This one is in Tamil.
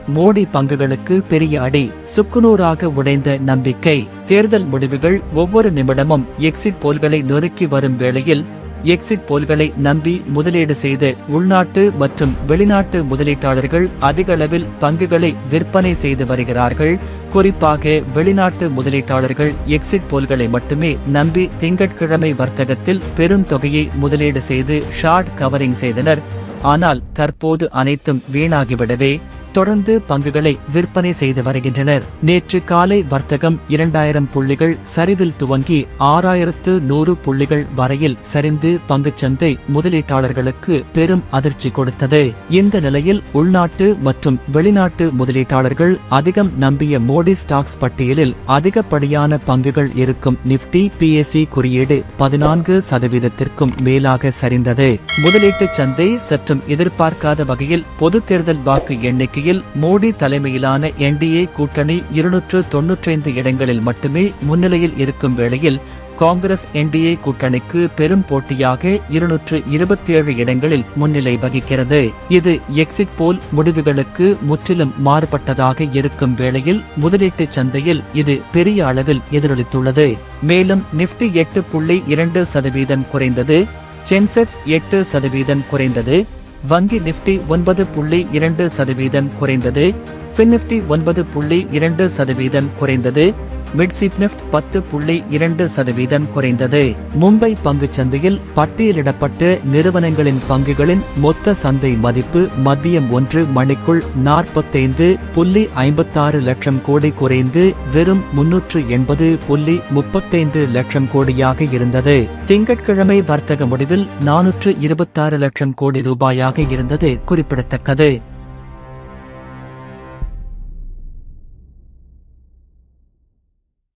மோடி பங்குகளுக்கு பெரிய அடி சுக்குநூறாக உடைந்த நம்பிக்கை தேர்தல் முடிவுகள் ஒவ்வொரு நிமிடமும் எக்ஸிட் போல்களை நொறுக்கி வரும் வேளையில் எக்ஸிட் போல்களை நம்பி முதலீடு செய்த உள்நாட்டு மற்றும் வெளிநாட்டு முதலீட்டாளர்கள் அதிக அளவில் பங்குகளை விற்பனை செய்து வருகிறார்கள் குறிப்பாக வெளிநாட்டு முதலீட்டாளர்கள் எக்ஸிட் போல்களை மட்டுமே நம்பி திங்கட்கிழமை வர்த்தகத்தில் பெருந்தொகையை முதலீடு செய்து ஷார்ட் கவரிங் செய்தனர் ஆனால் தற்போது அனைத்தும் வீணாகிவிடவே தொடர்ந்து பங்குகளை விற்பனை செய்து வருகின்றனர் நேற்று காலை வர்த்தகம் இரண்டாயிரம் புள்ளிகள் சரிவில் துவங்கி ஆறாயிரத்து நூறு புள்ளிகள் வரையில் சரிந்து பங்குச்சந்தை முதலீட்டாளர்களுக்கு பெரும் அதிர்ச்சி கொடுத்தது இந்த நிலையில் உள்நாட்டு மற்றும் வெளிநாட்டு முதலீட்டாளர்கள் அதிகம் நம்பிய மோடி ஸ்டாக்ஸ் பட்டியலில் அதிகப்படியான பங்குகள் இருக்கும் நிப்டி பிஎஸ்சி குறியீடு பதினான்கு சதவீதத்திற்கும் மேலாக சரிந்தது முதலீட்டுச் சந்தை சற்றும் எதிர்பார்க்காத வகையில் பொது தேர்தல் வாக்கு எண்ணிக்கையில் மோடி தலைமையிலான என்டிஏ கூட்டணி இருநூற்று தொன்னூற்றைந்து இடங்களில் மட்டுமே முன்னிலையில் இருக்கும் வேளையில் காங்கிரஸ் என்டிஏ கூட்டணிக்கு பெரும் போட்டியாக இருநூற்று இருபத்தி ஏழு இடங்களில் முன்னிலை வகிக்கிறது இது எக்ஸிட் போல் முடிவுகளுக்கு முற்றிலும் மாறுபட்டதாக இருக்கும் வேளையில் முதலீட்டுச் சந்தையில் இது பெரிய அளவில் எதிரொலித்துள்ளது மேலும் நிப்டி எட்டு புள்ளி இரண்டு சதவீதம் குறைந்தது சென்செக்ஸ் எட்டு சதவீதம் குறைந்தது வங்கி நிப்டி ஒன்பது புள்ளி இரண்டு சதவீதம் குறைந்தது ஃபின்னிப்டி ஒன்பது புள்ளி இரண்டு சதவீதம் குறைந்தது மிட்சிப் நிஃப்ட் பத்து புள்ளி இரண்டு சதவீதம் குறைந்தது மும்பை பங்குச் சந்தையில் பட்டியலிடப்பட்ட நிறுவனங்களின் பங்குகளின் மொத்த சந்தை மதிப்பு மதியம் ஒன்று மணிக்குள் நாற்பத்தைந்து புள்ளி ஐம்பத்தாறு லட்சம் கோடி குறைந்து வெறும் முன்னூற்று எண்பது புள்ளி முப்பத்தைந்து லட்சம் கோடியாக இருந்தது திங்கட்கிழமை வர்த்தக முடிவில் நானூற்று இருபத்தாறு லட்சம் கோடி ரூபாயாக இருந்தது குறிப்பிடத்தக்கது